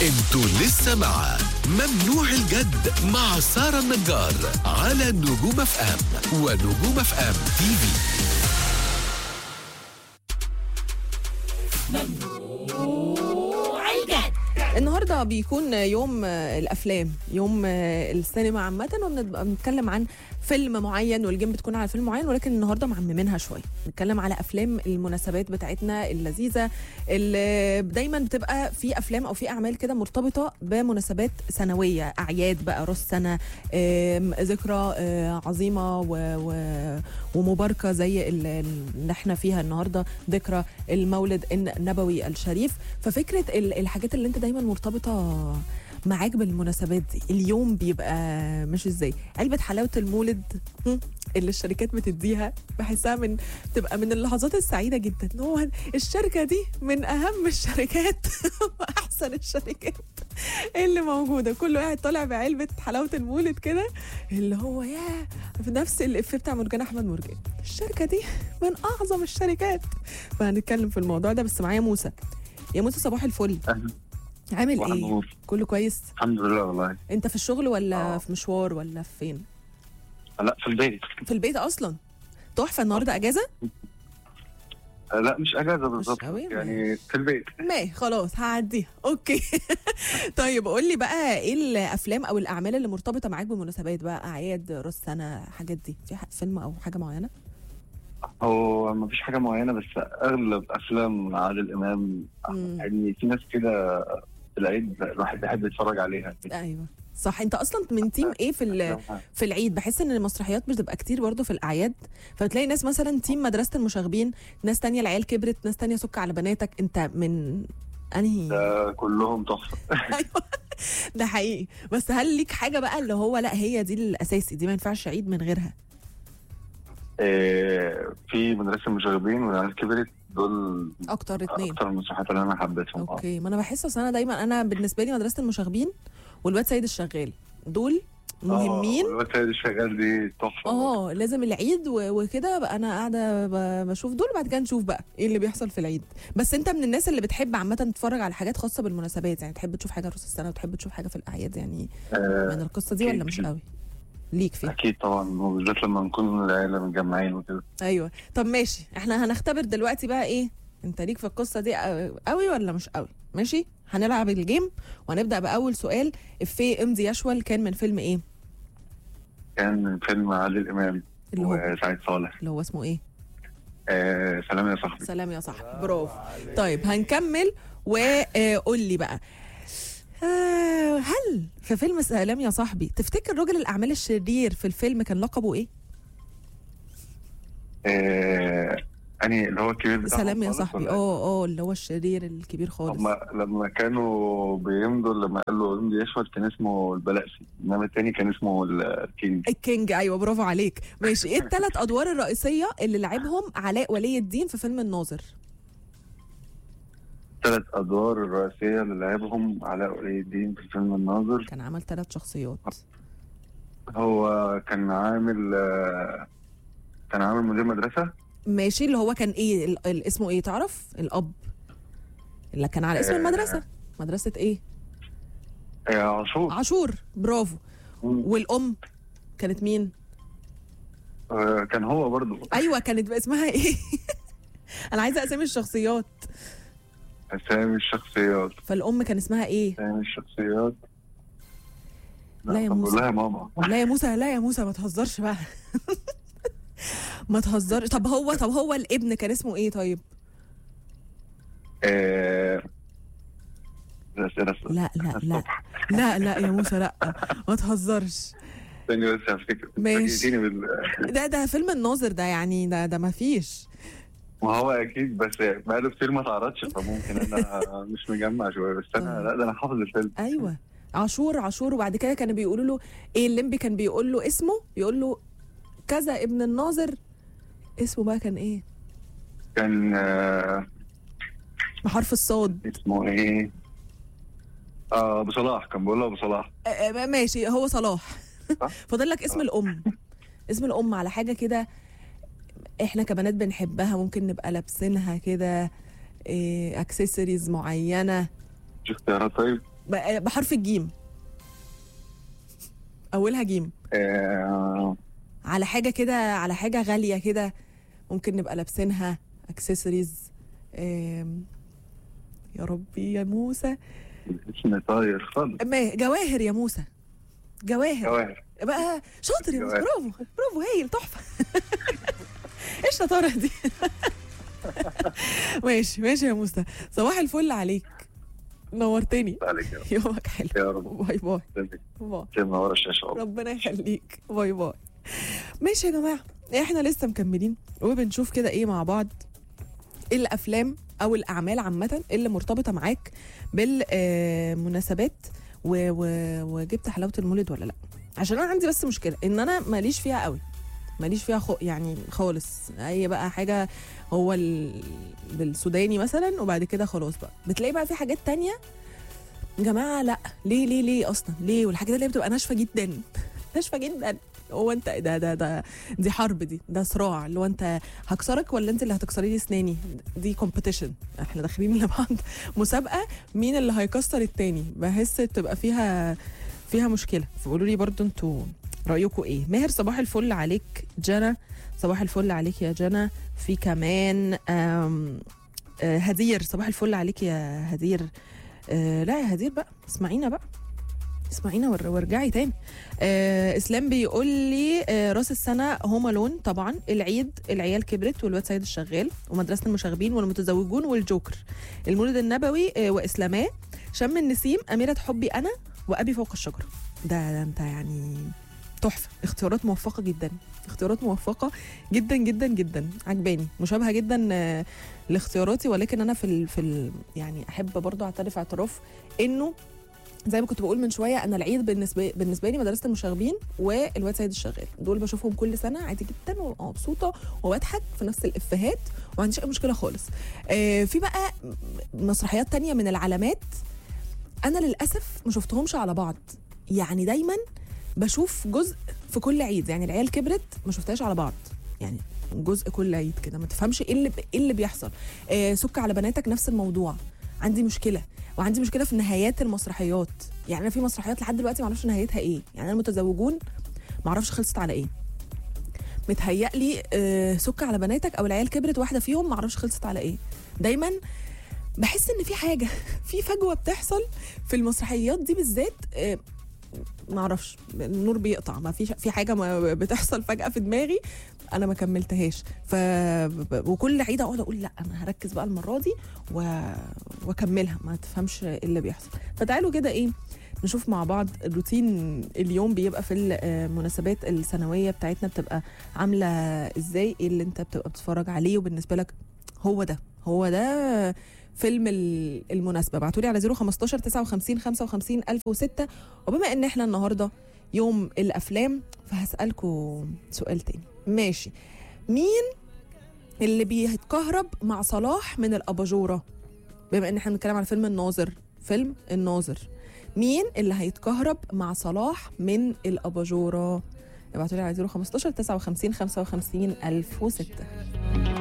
انتوا لسه مع ممنوع الجد مع سارة النجار على نجوم اف ام ونجوم اف ام تي في النهارده بيكون يوم الافلام يوم السينما عامه وبنبقى بنتكلم عن فيلم معين والجيم بتكون على فيلم معين ولكن النهارده معممينها شويه بنتكلم على افلام المناسبات بتاعتنا اللذيذه اللي دايما بتبقى في افلام او في اعمال كده مرتبطه بمناسبات سنويه اعياد بقى راس سنه آم، ذكرى آه، عظيمه و... و... ومباركه زي ال- اللي احنا فيها النهارده ذكرى المولد النبوي الشريف ففكره ال- الحاجات اللي انت دايما مرتبطه معاك بالمناسبات دي اليوم بيبقى مش ازاي علبه حلاوه المولد هم، اللي الشركات بتديها بحسها من تبقى من اللحظات السعيده جدا إن هو الشركه دي من اهم الشركات واحسن الشركات اللي موجوده كل واحد طالع بعلبه حلاوه المولد كده اللي هو يا في نفس الافيه بتاع مرجان احمد مرجان الشركه دي من اعظم الشركات فهنتكلم في الموضوع ده بس معايا موسى يا موسى صباح الفل أهلا. عامل صباح ايه النور. كله كويس الحمد لله والله انت في الشغل ولا آه. في مشوار ولا في فين لا في البيت في البيت اصلا تحفه النهارده اجازه آه، لا مش اجازه بالظبط قوي، يعني في البيت ما خلاص هعديها اوكي طيب قول لي بقى ايه الافلام او الاعمال اللي مرتبطه معاك بمناسبات بقى اعياد راس سنه حاجات دي في ح- فيلم او حاجه معينه هو ما فيش حاجه معينه بس اغلب افلام عادل امام مم. يعني في ناس كده في العيد الواحد بيحب يتفرج عليها ايوه صح انت اصلا من تيم ايه في ال- في العيد بحس ان المسرحيات بتبقى كتير برضه في الاعياد فبتلاقي ناس مثلا تيم مدرسه المشاغبين ناس تانية العيال كبرت ناس تانية سك على بناتك انت من انهي ده كلهم تحفه ايوه ده حقيقي بس هل ليك حاجه بقى اللي هو لا هي دي الاساسي دي ما ينفعش عيد من غيرها آه، في مدرسه المشاغبين والعيال كبرت دول اكتر اتنين اكتر المسرحيات اللي انا حبيتهم آه. اوكي ما انا بحس اصل انا دايما انا بالنسبه لي مدرسه المشاغبين والواد سيد الشغال دول مهمين اه الواد سيد الشغال دي تحفه اه لازم العيد و- وكده بقى انا قاعده ب- بشوف دول وبعد كده نشوف بقى ايه اللي بيحصل في العيد بس انت من الناس اللي بتحب عامه تتفرج على حاجات خاصه بالمناسبات يعني تحب تشوف حاجه راس السنه وتحب تشوف حاجه في الاعياد يعني آه، من القصه دي ولا مش أكيد. قوي ليك فيها اكيد طبعا وبالذات لما نكون العيله متجمعين وكده ايوه طب ماشي احنا هنختبر دلوقتي بقى ايه انت ليك في القصه دي قوي ولا مش قوي ماشي هنلعب الجيم وهنبدا باول سؤال افيه امضي يشول كان من فيلم ايه كان من فيلم عادل امام اللي هو وسعيد صالح اللي هو اسمه ايه آه سلام يا صاحبي سلام يا صاحبي برافو طيب هنكمل وقول لي بقى آه، هل في فيلم سلام يا صاحبي تفتكر رجل الاعمال الشرير في الفيلم كان لقبه ايه آه اني اللي هو الكبير بتاعهم سلام يا خالص صاحبي ولا اه اه اللي هو الشرير الكبير خالص هما لما كانوا بيمضوا لما قال له امضي يشوت كان اسمه البلاسي انما التاني كان اسمه الكينج الكينج ايوه برافو عليك ماشي ايه الثلاث ادوار الرئيسيه اللي لعبهم علاء ولي الدين في فيلم الناظر ثلاث ادوار الرئيسيه اللي لعبهم علاء ولي الدين في فيلم الناظر كان عمل ثلاث شخصيات هو كان عامل آه كان عامل مدير مدرسه ماشي اللي هو كان ايه ال- ال- اسمه ايه تعرف الاب اللي كان على اسم آه. المدرسه مدرسه ايه آه عاشور عاشور برافو والام كانت مين آه كان هو برضو ايوه كانت بقى اسمها ايه انا عايزه اسامي الشخصيات اسامي الشخصيات فالام كان اسمها ايه اسامي الشخصيات لا يا طب موسى. قول لها يا ماما لا يا موسى لا يا موسى ما تهزرش بقى ما تهزرش طب هو طب هو الابن كان اسمه ايه طيب آه الأسئلة لا لا لا الصبح. لا لا يا موسى لا ما تهزرش ثانية بس هفتكر ماشي. فاجئتيني بال... ده ده فيلم الناظر ده يعني ده ده ما فيش ما هو اكيد بس بقاله كتير ما اتعرضش فممكن انا مش مجمع شويه بس انا لا ده انا حافظ الفيلم ايوه عاشور عاشور وبعد كده كانوا بيقولوا له ايه الليمبي كان بيقول له اسمه يقول له كذا ابن الناظر اسمه بقى كان ايه كان آه بحرف الصاد اسمه ايه؟ اه ابو صلاح كان بيقول له ابو صلاح آه، آه، ماشي هو صلاح صح؟ فاضل لك اسم الام اسم الام على حاجه كده احنا كبنات بنحبها ممكن نبقى لابسينها كده إيه اكسسوارز معينه شو اختيارات طيب؟ ب- بحرف الجيم اولها جيم آه على حاجه كده على حاجه غاليه كده ممكن نبقى لابسينها اكسسوارز يا ربي يا موسى اسم طاير خالص ما جواهر يا موسى جواهر جواهر بقى شاطر يا موسى جواهر. برافو برافو هايل تحفه ايه الشطاره دي ماشي ماشي يا موسى صباح الفل عليك نورتني عليك يا رب يومك حلو يا رب باي باي تسلمي. باي تسلمي ورا الشاشه والله. ربنا يخليك باي باي ماشي يا جماعه احنا لسه مكملين وبنشوف كده ايه مع بعض ايه الافلام او الاعمال عامه اللي مرتبطه معاك بالمناسبات و... و... وجبت حلاوه المولد ولا لا عشان انا عندي بس مشكله ان انا ماليش فيها قوي ماليش فيها خو يعني خالص اي بقى حاجه هو ال... بالسوداني مثلا وبعد كده خلاص بقى بتلاقي بقى في حاجات تانية يا جماعه لا ليه ليه ليه اصلا ليه والحاجات اللي هي بتبقى ناشفه جدا ناشفه جدا هو انت ده ده ده دي حرب دي ده صراع اللي هو انت هكسرك ولا انت اللي هتكسري لي اسناني دي كومبيتيشن احنا داخلين لبعض مسابقه مين اللي هيكسر التاني بحس بتبقى فيها فيها مشكله فقولوا لي برضو انتوا رايكم ايه ماهر صباح الفل عليك جنى صباح الفل عليك يا جنى في كمان آم، آه، هدير صباح الفل عليك يا هدير آه، لا يا هدير بقى اسمعينا بقى اسمعينا ور- وارجعي تاني آه اسلام بيقول لي آه راس السنه هوم الون طبعا العيد العيال كبرت والواد سيد الشغال ومدرسه المشاغبين والمتزوجون والجوكر المولد النبوي آه واسلاماه شم النسيم اميره حبي انا وابي فوق الشجره ده, ده انت يعني تحفه اختيارات موفقه جدا اختيارات موفقه جدا جدا جدا عجباني مشابهه جدا آه، لاختياراتي ولكن انا في ال في ال يعني احب برضو اعترف اعتراف انه زي ما كنت بقول من شويه انا العيد بالنسبه بالنسبه لي مدرسه المشاغبين والواد سيد الشغال دول بشوفهم كل سنه عادي جدا وببقى مبسوطه وبضحك في نفس الافيهات وما عنديش اي مشكله خالص آه في بقى مسرحيات تانية من العلامات انا للاسف ما شفتهمش على بعض يعني دايما بشوف جزء في كل عيد يعني العيال كبرت ما شفتهاش على بعض يعني جزء كل عيد كده ما تفهمش ايه اللي ايه اللي بيحصل آه سك على بناتك نفس الموضوع عندي مشكله وعندي مشكله في نهايات المسرحيات يعني انا في مسرحيات لحد دلوقتي ما اعرفش نهايتها ايه يعني انا المتزوجون ما اعرفش خلصت على ايه متهيألي آه سك على بناتك او العيال كبرت واحده فيهم ما اعرفش خلصت على ايه دايما بحس ان في حاجه في فجوه بتحصل في المسرحيات دي بالذات آه ما اعرفش النور بيقطع ما فيش في حاجه ما بتحصل فجاه في دماغي انا ما كملتهاش ف وكل عيد اقعد اقول لا انا هركز بقى المره دي و... واكملها ما تفهمش ايه اللي بيحصل فتعالوا كده ايه نشوف مع بعض الروتين اليوم بيبقى في المناسبات السنويه بتاعتنا بتبقى عامله ازاي ايه اللي انت بتبقى بتتفرج عليه وبالنسبه لك هو ده هو ده فيلم ال- المناسبه ابعتوا لي على 015 59 55 1006 وبما ان احنا النهارده يوم الافلام فهسالكم سؤال تاني ماشي مين اللي بيتكهرب مع صلاح من الاباجوره بما ان احنا بنتكلم على فيلم الناظر فيلم الناظر مين اللي هيتكهرب مع صلاح من الاباجوره ابعتوا لي على 015 59 55 1006